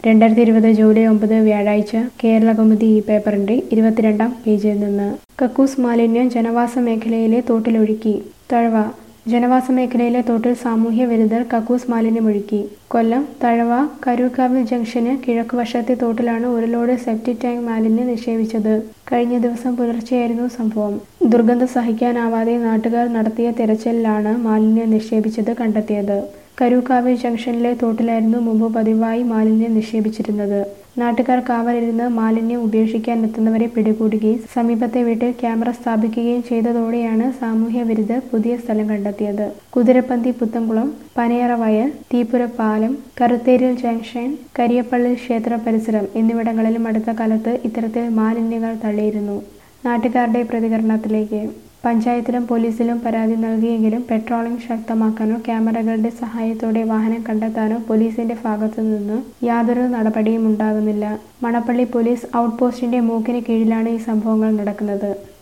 രണ്ടായിരത്തി ഇരുപത് ജൂലൈ ഒമ്പത് വ്യാഴാഴ്ച കേരളകൗമുദി ഈ പേപ്പറിന്റെ ഇരുപത്തിരണ്ടാം പേജിൽ നിന്ന് കക്കൂസ് മാലിന്യം ജനവാസ മേഖലയിലെ തോട്ടിലൊഴുക്കി തഴവ ജനവാസ മേഖലയിലെ തോട്ടിൽ സാമൂഹ്യ വിരുദ്ധർ കക്കൂസ് മാലിന്യമൊഴുക്കി കൊല്ലം തഴവ കരൂർക്കാവിൽ ജംഗ്ഷന് കിഴക്കുവശത്തെ തോട്ടിലാണ് ഒരു ലോഡ് സെപ്റ്റിക് ടാങ്ക് മാലിന്യം നിക്ഷേപിച്ചത് കഴിഞ്ഞ ദിവസം പുലർച്ചെയായിരുന്നു സംഭവം ദുർഗന്ധം സഹിക്കാനാവാതെ നാട്ടുകാർ നടത്തിയ തെരച്ചിലിലാണ് മാലിന്യം നിക്ഷേപിച്ചത് കണ്ടെത്തിയത് കരൂക്കാവിൽ ജംഗ്ഷനിലെ തോട്ടിലായിരുന്നു മുമ്പ് പതിവായി മാലിന്യം നിക്ഷേപിച്ചിരുന്നത് നാട്ടുകാർ കാവലിരുന്ന് മാലിന്യം ഉപേക്ഷിക്കാൻ എത്തുന്നവരെ പിടികൂടുകയും സമീപത്തെ വീട്ടിൽ ക്യാമറ സ്ഥാപിക്കുകയും ചെയ്തതോടെയാണ് സാമൂഹ്യ വിരുദ്ധർ പുതിയ സ്ഥലം കണ്ടെത്തിയത് കുതിരപ്പന്തി പുത്തംകുളം പനയറ വയൽ തീപ്പുര പാലം കറുത്തേരിൽ ജംഗ്ഷൻ കരിയപ്പള്ളി ക്ഷേത്ര പരിസരം എന്നിവിടങ്ങളിലും അടുത്ത കാലത്ത് ഇത്തരത്തിൽ മാലിന്യങ്ങൾ തള്ളിയിരുന്നു നാട്ടുകാരുടെ പ്രതികരണത്തിലേക്ക് പഞ്ചായത്തിലും പോലീസിലും പരാതി നൽകിയെങ്കിലും പെട്രോളിംഗ് ശക്തമാക്കാനോ ക്യാമറകളുടെ സഹായത്തോടെ വാഹനം കണ്ടെത്താനോ പോലീസിന്റെ ഭാഗത്തു നിന്ന് യാതൊരു നടപടിയും ഉണ്ടാകുന്നില്ല മണപ്പള്ളി പോലീസ് ഔട്ട് പോസ്റ്റിന്റെ മൂക്കിന് കീഴിലാണ് ഈ സംഭവങ്ങൾ നടക്കുന്നത്